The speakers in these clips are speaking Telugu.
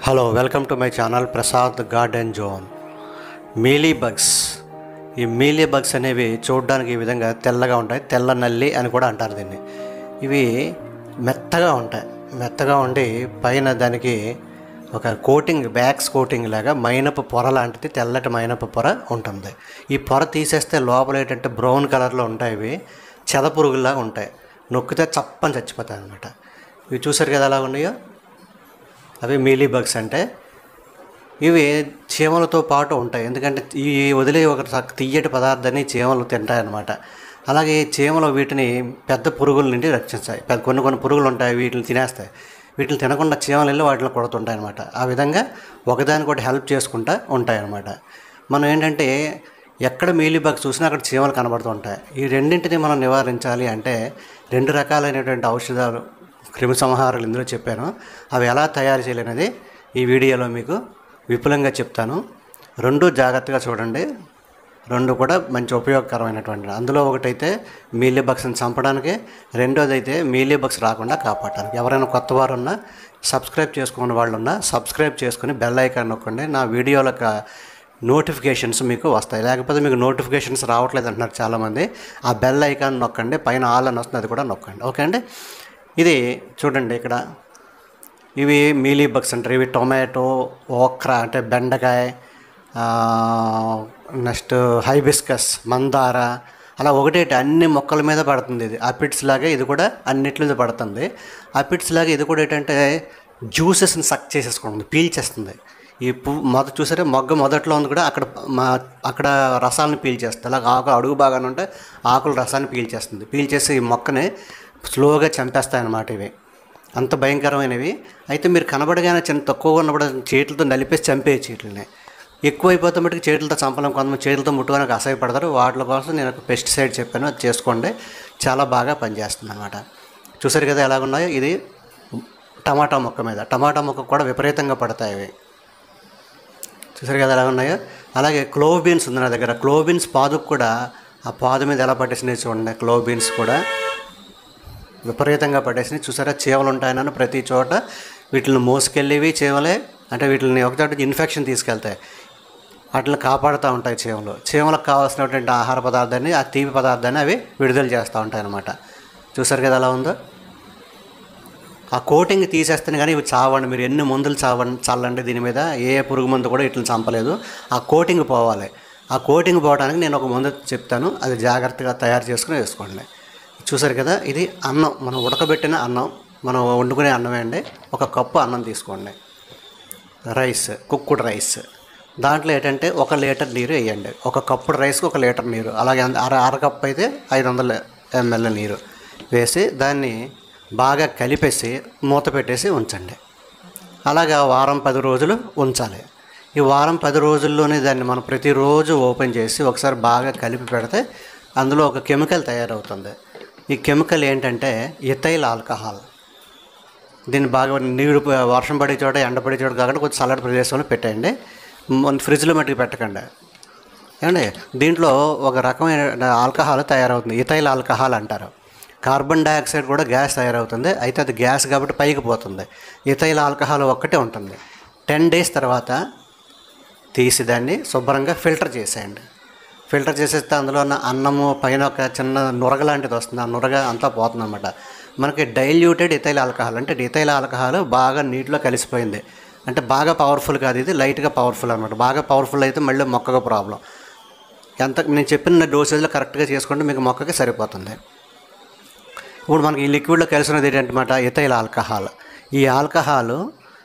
hello welcome to my channel Prasad garden zone mealy bugs ఈ మీలీ బగ్స్ అనేవి చూడడానికి ఈ విధంగా తెల్లగా ఉంటాయి తెల్ల నల్లి అని కూడా అంటారు దీన్ని ఇవి మెత్తగా ఉంటాయి మెత్తగా ఉండి పైన దానికి ఒక కోటింగ్ బ్యాక్స్ కోటింగ్ లాగా మైనపు పొర లాంటిది తెల్లటి మైనపు పొర ఉంటుంది ఈ పొర తీసేస్తే లోపల ఏంటంటే బ్రౌన్ కలర్లో ఉంటాయి ఇవి చెద పురుగుల్లాగా ఉంటాయి నొక్కితే చప్పని చచ్చిపోతాయి అనమాట ఇవి చూసారు కదా ఎలా ఉన్నాయో అవి మీలీ బగ్స్ అంటే ఇవి చీమలతో పాటు ఉంటాయి ఎందుకంటే ఈ వదిలే ఒక సక్- తియ్యటి పదార్థాన్ని చీమలు తింటాయన్నమాట అలాగే ఈ చీమలు వీటిని పెద్ద పురుగుల నుండి రక్షిస్తాయి పెద్ద కొన్ని కొన్ని పురుగులు ఉంటాయి వీటిని తినేస్తాయి వీటిని తినకుండా చీమలు వెళ్ళి వాటిని కొడుతుంటాయి అనమాట ఆ విధంగా ఒకదానికొకటి హెల్ప్ చేసుకుంటా ఉంటాయి అన్నమాట మనం ఏంటంటే ఎక్కడ మీలీ బగ్స్ చూసినా అక్కడ చీమలు కనబడుతుంటాయి ఈ రెండింటిని మనం నివారించాలి అంటే రెండు రకాలైనటువంటి ఔషధాలు క్రిమి సంహారాలు ఇందులో చెప్పాను అవి ఎలా తయారు చేయాలనేది ఈ వీడియోలో మీకు విపులంగా చెప్తాను రెండు జాగ్రత్తగా చూడండి రెండు కూడా మంచి ఉపయోగకరమైనటువంటి అందులో ఒకటైతే మీలీ బగ్స్ని చంపడానికి రెండోది అయితే మీలీ బగ్స్ రాకుండా కాపాడటానికి ఎవరైనా కొత్త వారు ఉన్నా సబ్స్క్రైబ్ చేసుకున్న వాళ్ళు ఉన్నా సబ్స్క్రైబ్ చేసుకుని బెల్ ఐకాన్ నొక్కండి నా వీడియోల నోటిఫికేషన్స్ మీకు వస్తాయి లేకపోతే మీకు నోటిఫికేషన్స్ రావట్లేదు అంటున్నారు చాలామంది ఆ బెల్ ఐకాన్ నొక్కండి పైన ఆల్ అని వస్తుంది అది కూడా నొక్కండి ఓకే అండి ఇది చూడండి ఇక్కడ ఇవి మీలీ బగ్స్ అంటారు ఇవి టొమాటో ఓక్రా అంటే బెండకాయ నెక్స్ట్ హైబిస్కస్ మందార అలా ఒకటేటి అన్ని మొక్కల మీద పడుతుంది ఇది అపిడ్స్ లాగే ఇది కూడా అన్నిటి మీద పడుతుంది అపిడ్స్ లాగే ఇది కూడా ఏంటంటే జ్యూసెస్ని సక్ చేసేసుకుంటుంది పీల్చేస్తుంది ఈ పువ్వు మొదట చూసారే మొగ్గ మొదట్లో ఉంది కూడా అక్కడ మా అక్కడ రసాలను పీల్చేస్తుంది అలాగే ఆకు అడుగు బాగానే ఉంటే ఆకుల రసాన్ని పీల్చేస్తుంది పీల్చేసి ఈ మొక్కని స్లోగా చంపేస్తాయి అన్నమాట ఇవి అంత భయంకరమైనవి అయితే మీరు కనబడగానే చిన్న తక్కువగా ఉన్నప్పుడు చేతులతో నలిపేసి చంపేయచ్చు వీటిని ఎక్కువ అయిపోతే మటుకు చేతులతో చంపలేం కొంతమంది చేతులతో ముట్టుకోడానికి అసహ్యపడతారు వాటి కోసం నేను ఒక పెస్టిసైడ్ చెప్పాను అది చేసుకోండి చాలా బాగా పనిచేస్తుంది అనమాట చూసారు కదా ఎలాగున్నాయో ఇది టమాటా మొక్క మీద టమాటా మొక్క కూడా విపరీతంగా పడతాయి ఇవి చూసారు కదా ఎలా ఉన్నాయో అలాగే క్లోవ్ బీన్స్ ఉంది నా దగ్గర క్లోవ్ బీన్స్ పాదుకు కూడా ఆ పాదు మీద ఎలా పట్టేసినాయి చూడండి క్లోవ్ బీన్స్ కూడా విపరీతంగా పట్టేసినాయి చూసారా చీమలు ఉంటాయనని ప్రతి చోట వీటిని మోసుకెళ్ళేవి చీమలే అంటే వీటిని ఒకచోట ఇన్ఫెక్షన్ తీసుకెళ్తాయి వాటిని కాపాడుతూ ఉంటాయి చీమలు చీమలకు కావాల్సినటువంటి ఆహార పదార్థాన్ని ఆ తీపి పదార్థాన్ని అవి విడుదల చేస్తూ ఉంటాయి అన్నమాట చూసారు కదా ఎలా ఉందో ఆ కోటింగ్ తీసేస్తేనే కానీ ఇవి చావండి మీరు ఎన్ని మందులు చావండి చల్లండి దీని మీద ఏ పురుగు మందు కూడా ఇట్లా చంపలేదు ఆ కోటింగ్ పోవాలి ఆ కోటింగ్ పోవడానికి నేను ఒక మందు చెప్తాను అది జాగ్రత్తగా తయారు చేసుకుని వేసుకోండి చూసారు కదా ఇది అన్నం మనం ఉడకబెట్టిన అన్నం మనం వండుకునే అన్నమే అండి ఒక కప్పు అన్నం తీసుకోండి రైస్ కుక్కుడు రైస్ దాంట్లో ఏంటంటే ఒక లీటర్ నీరు వేయండి ఒక కప్పుడు రైస్కి ఒక లీటర్ నీరు అలాగే అంద- అర అర కప్పు అయితే ఐదు వందల ఎంఎల్ నీరు వేసి దాన్ని బాగా కలిపేసి మూత పెట్టేసి ఉంచండి అలాగా వారం పది రోజులు ఉంచాలి ఈ వారం పది రోజుల్లోనే దాన్ని మనం ప్రతిరోజు ఓపెన్ చేసి ఒకసారి బాగా కలిపి పెడితే అందులో ఒక కెమికల్ తయారవుతుంది ఈ కెమికల్ ఏంటంటే ఇథైల్ ఆల్కహాల్ దీన్ని బాగా నీరు ప- వర్షం పడే చోట ఎండ పడే చోట కాకుండా కొంచెం చల్లటి ప్రదేశంలో పెట్టేయండి మన ఫ్రిడ్జ్లో మట్టుకు పెట్టకండి ఏమండి దీంట్లో ఒక రకమైన ఆల్కహాల్ తయారవుతుంది ఇథైల్ ఆల్కహాల్ అంటారు కార్బన్ డైఆక్సైడ్ కూడా గ్యాస్ తయారవుతుంది అయితే అది గ్యాస్ కాబట్టి పైకి పోతుంది ఇథైల్ ఆల్కహాల్ ఒక్కటే ఉంటుంది టెన్ డేస్ తర్వాత తీసి దాన్ని శుభ్రంగా ఫిల్టర్ చేసేయండి ఫిల్టర్ చేసేస్తే అందులో ఉన్న అన్నము పైన ఒక చిన్న నురగ లాంటిది వస్తుంది ఆ నురగ అంతా పోతుంది అనమాట మనకి డైల్యూటెడ్ ఇథైల్ ఆల్కహాల్ అంటే ఇథైల్ ఆల్కహాల్ బాగా నీటిలో కలిసిపోయింది అంటే బాగా పవర్ఫుల్ కాదు ఇది లైట్గా పవర్ఫుల్ అనమాట బాగా పవర్ఫుల్ అయితే మళ్ళీ మొక్కకు ప్రాబ్లం ఎంత నేను చెప్పిన డోసేజ్లో కరెక్ట్గా చేసుకుంటే మీకు మొక్కకి సరిపోతుంది ఇప్పుడు మనకి ఈ లిక్విడ్లో కలిసినది ఏంటంటే ఇథైల్ ఆల్కహాల్ ఈ ఆల్కహాల్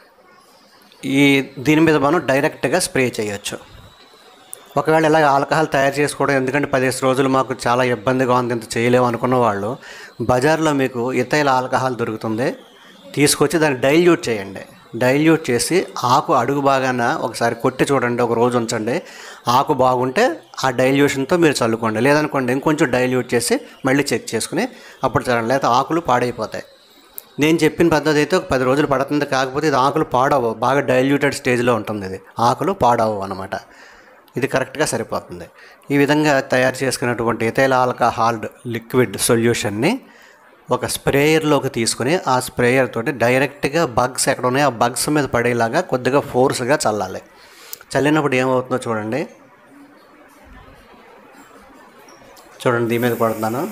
ఈ దీని మీద మనం డైరెక్ట్గా స్ప్రే చేయొచ్చు ఒకవేళ ఇలా ఆల్కహాల్ తయారు చేసుకోవడం ఎందుకంటే పదిహేను రోజులు మాకు చాలా ఇబ్బందిగా ఉంది ఇంత చేయలేము అనుకున్న వాళ్ళు బజార్లో మీకు ఇతైల ఆల్కహాల్ దొరుకుతుంది తీసుకొచ్చి దాన్ని డైల్యూట్ చేయండి డైల్యూట్ చేసి ఆకు అడుగు బాగాన ఒకసారి కొట్టి చూడండి ఒక రోజు ఉంచండి ఆకు బాగుంటే ఆ డైల్యూషన్తో మీరు చల్లుకోండి లేదనుకోండి ఇంకొంచెం డైల్యూట్ చేసి మళ్ళీ చెక్ చేసుకుని అప్పుడు చల్లండి లేకపోతే ఆకులు పాడైపోతాయి నేను చెప్పిన పద్ధతి అయితే ఒక పది రోజులు పడుతుంది కాకపోతే ఇది ఆకులు పాడవు బాగా డైల్యూటెడ్ స్టేజ్లో ఉంటుంది ఇది ఆకులు పాడవు అనమాట ఇది కరెక్ట్గా సరిపోతుంది ఈ విధంగా తయారు చేసుకున్నటువంటి ఇథైల్ ఆల్కహాల్డ్ లిక్విడ్ సొల్యూషన్ని ఒక స్ప్రేయర్లోకి తీసుకుని ఆ స్ప్రేయర్ తోటి డైరెక్ట్గా బగ్స్ ఎక్కడ ఉన్నాయో ఆ బగ్స్ మీద పడేలాగా కొద్దిగా ఫోర్స్గా చల్లాలి చల్లినప్పుడు ఏమవుతుందో చూడండి చూడండి దీని మీద కొడుతున్నాను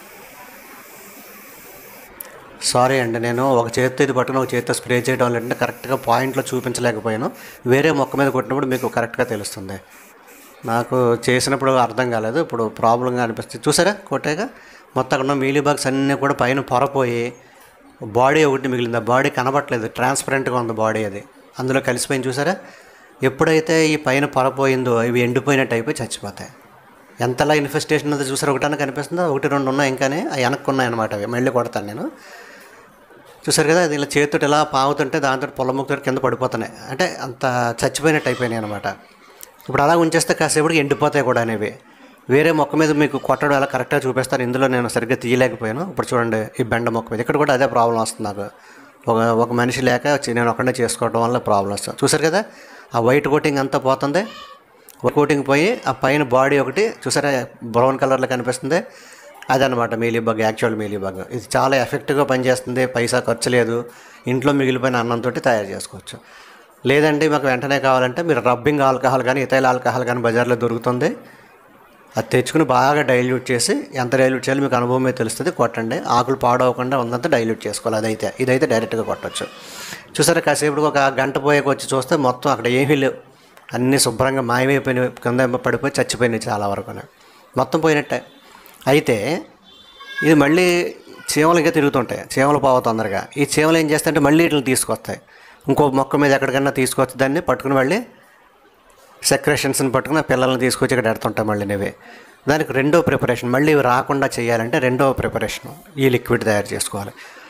సారీ అండి నేను ఒక చేతితో ఇది పట్టుకుని ఒక చేతితో స్ప్రే చేయడం వల్ల అంటే కరెక్ట్గా పాయింట్లో చూపించలేకపోయాను వేరే మొక్క మీద కొట్టినప్పుడు మీకు కరెక్ట్గా తెలుస్తుంది నాకు చేసినప్పుడు అర్థం కాలేదు ఇప్పుడు ప్రాబ్లంగా అనిపిస్తుంది చూసారా కొట్టాక మొత్తం అక్కడ ఉన్న మీలీ బాగ్స్ అన్నీ కూడా పైన పొరపోయి బాడీ ఒకటి మిగిలింది ఆ బాడీ కనబట్టలేదు ట్రాన్స్పరెంట్గా ఉంది బాడీ అది అందులో కలిసిపోయింది చూసారా ఎప్పుడైతే ఈ పైన పొరపోయిందో ఇవి ఎండిపోయినట్టు అయిపోయి చచ్చిపోతాయి ఎంతలా ఇన్ఫెస్టేషన్ ఉందో చూసారు ఒకటానికి కనిపిస్తుందో ఒకటి రెండు ఉన్నాయి ఇంకానే అవి వెనక్కి ఉన్నాయి అనమాట అవి మళ్ళీ కొడతాను నేను చూసారు కదా అది ఇలా చేతితో ఇలా పావుతుంటే దాంతో పొలముక్తో కింద పడిపోతున్నాయి అంటే అంత చచ్చిపోయినట్టు అయిపోయినాయి అనమాట ఇప్పుడు అలా ఉంచేస్తే కాసేపటికి ఎండిపోతాయి కూడా అనేవి వేరే మొక్క మీద మీకు కొట్టడం ఎలా కరెక్ట్గా చూపిస్తారు ఇందులో నేను సరిగ్గా తీయలేకపోయాను ఇప్పుడు చూడండి ఈ బెండ మొక్క మీద ఇక్కడ కూడా అదే ప్రాబ్లం వస్తుంది నాకు ఒక ఒక మనిషి లేక వచ్చి నేను ఒక్కడే చేసుకోవడం వల్ల ప్రాబ్లం వస్తుంది చూసారు కదా ఆ వైట్ కోటింగ్ అంతా పోతుంది వైట్ కోటింగ్ పోయి ఆ పైన బాడీ ఒకటి చూసారా బ్రౌన్ కలర్లో కనిపిస్తుంది అదనమాట mealy bug actual mealy bug ఇది చాలా ఎఫెక్టివ్గా పనిచేస్తుంది పైసా ఖర్చు లేదు ఇంట్లో మిగిలిపోయిన అన్నంతో తయారు చేసుకోవచ్చు లేదండి మాకు వెంటనే కావాలంటే మీరు రబ్బింగ్ ఆల్కహాల్ కానీ ఇతైల్ ఆల్కహాల్ కానీ బజార్లో దొరుకుతుంది అది తెచ్చుకుని బాగా డైల్యూట్ చేసి ఎంత డైల్యూట్ చేయాలో మీకు అనుభవమే తెలుస్తుంది కొట్టండి ఆకులు పాడవకుండా ఉందంతా డైల్యూట్ చేసుకోవాలి అదైతే ఇదైతే డైరెక్ట్గా కొట్టచ్చు చూసారా కాసేపు ఒక గంట పోయాక వచ్చి చూస్తే మొత్తం అక్కడ ఏమీ లేవు అన్నీ శుభ్రంగా మాయమైపోయినాయి కింద పడిపోయి చచ్చిపోయినాయి చాలా వరకు మొత్తం పోయినట్టే అయితే ఇది మళ్ళీ చీమలుగా తిరుగుతుంటాయి చీమలు పోవ తొందరగా ఈ చీమలు ఏం చేస్తాయంటే మళ్ళీ వీటిని తీసుకొస్తాయి ఇంకో మొక్క మీద ఎక్కడికన్నా తీసుకొచ్చి దాన్ని పట్టుకుని మళ్ళీ సెక్రేషన్స్ని పట్టుకుని ఆ పిల్లల్ని తీసుకొచ్చి ఇక్కడ ఎడుతుంటాయి మళ్ళీ ఇవి దానికి రెండో ప్రిపరేషన్ మళ్ళీ ఇవి రాకుండా చేయాలంటే రెండో ప్రిపరేషన్ ఈ లిక్విడ్ తయారు చేసుకోవాలి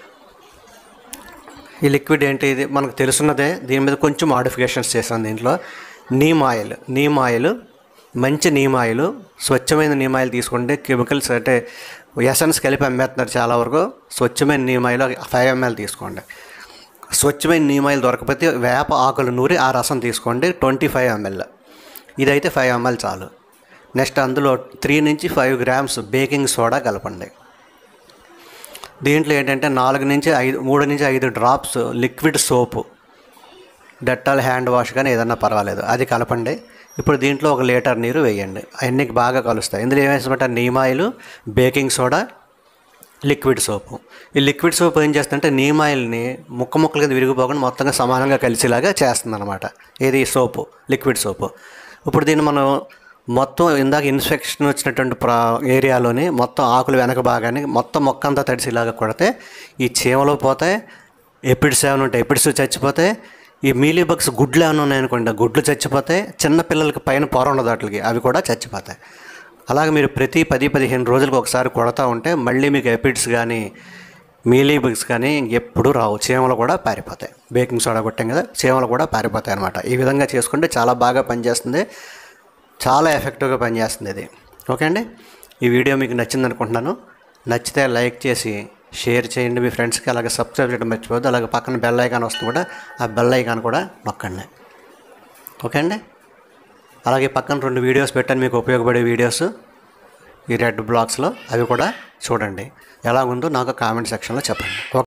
ఈ లిక్విడ్ ఏంటి ఇది మనకు తెలుసున్నదే దీని మీద కొంచెం మాడిఫికేషన్స్ చేసాం దీంట్లో నీమ్ ఆయిల్ నీమ్ ఆయిల్ మంచి నీమ్ ఆయిల్ స్వచ్ఛమైన నీమ్ ఆయిల్ తీసుకుంటే కెమికల్స్ అంటే ఎసెన్స్ కలిపి అమ్మేస్తున్నారు చాలా వరకు స్వచ్ఛమైన నీమ్ ఆయిల్ ఫైవ్ ఎంఎల్ తీసుకోండి స్వచ్ఛమైన నీమ్ ఆయిల్ దొరకపోతే వేప ఆకులు నూరి ఆ రసం తీసుకోండి ట్వంటీ ఫైవ్ ఎంఎల్ ఇదైతే ఫైవ్ ఎంఎల్ చాలు నెక్స్ట్ అందులో త్రీ నుంచి ఫైవ్ గ్రామ్స్ బేకింగ్ సోడా కలపండి దీంట్లో ఏంటంటే నాలుగు నుంచి ఐదు మూడు నుంచి ఐదు drops liquid soap Dettol hand wash కానీ ఏదన్నా పర్వాలేదు అది కలపండి ఇప్పుడు దీంట్లో ఒక లీటర్ నీరు వేయండి అవన్నీ బాగా కలుస్తాయి ఇందులో ఏమేసమంటే neem oil baking soda liquid soap ఈ లిక్విడ్ సోప్ ఏం చేస్తుందంటే నీమాయిల్ని ముక్క ముక్కల కింద విరిగిపోకుండా మొత్తంగా సమానంగా కలిసేలాగా చేస్తుంది అనమాట ఏది సోపు లిక్విడ్ సోపు ఇప్పుడు దీన్ని మనం మొత్తం ఇందాక ఇన్ఫెక్షన్ వచ్చినటువంటి ప్రా ఏరియాలోని మొత్తం ఆకులు వెనక భాగాన్ని మొత్తం మొక్క అంతా తడిసేలాగా కొడితే ఈ చీమలు పోతాయి ఎపిడ్స్ ఏమైనా ఉంటాయి ఎపిడ్స్ చచ్చిపోతాయి ఈ మీలీ బగ్స్ గుడ్లు ఏమైనా ఉన్నాయనుకోండి ఆ గుడ్లు చచ్చిపోతాయి చిన్న పిల్లలకి పైన పొర ఉండదు వాటికి అవి కూడా చచ్చిపోతాయి అలాగే మీరు ప్రతి పది పదిహేను రోజులకు ఒకసారి కొడతా ఉంటే మళ్ళీ మీకు ఎపిడ్స్ కానీ మీలీ బగ్స్ కానీ ఎప్పుడు రావు చీమలు కూడా పారిపోతాయి బేకింగ్ సోడా కొట్టాం కదా చీమలు కూడా పారిపోతాయి అనమాట ఈ విధంగా చేసుకుంటే చాలా బాగా పనిచేస్తుంది చాలా ఎఫెక్టివ్గా పనిచేస్తుంది ఇది ఓకే అండి ఈ వీడియో మీకు నచ్చింది అనుకుంటున్నాను నచ్చితే లైక్ చేసి షేర్ చేయండి మీ ఫ్రెండ్స్కి అలాగే సబ్స్క్రైబ్ చేయడం మర్చిపోవద్దు అలాగే పక్కన బెల్ ఐకాన్ వస్తుంది కూడా ఆ బెల్ ఐకాన్ కూడా నొక్కండి ఓకే అండి అలాగే పక్కన రెండు వీడియోస్ పెట్టాను మీకు ఉపయోగపడే వీడియోస్ ఈ రెడ్ బ్లాక్స్లో అవి కూడా చూడండి ఎలా ఉందో నాకు కామెంట్ సెక్షన్లో చెప్పండి ఓకే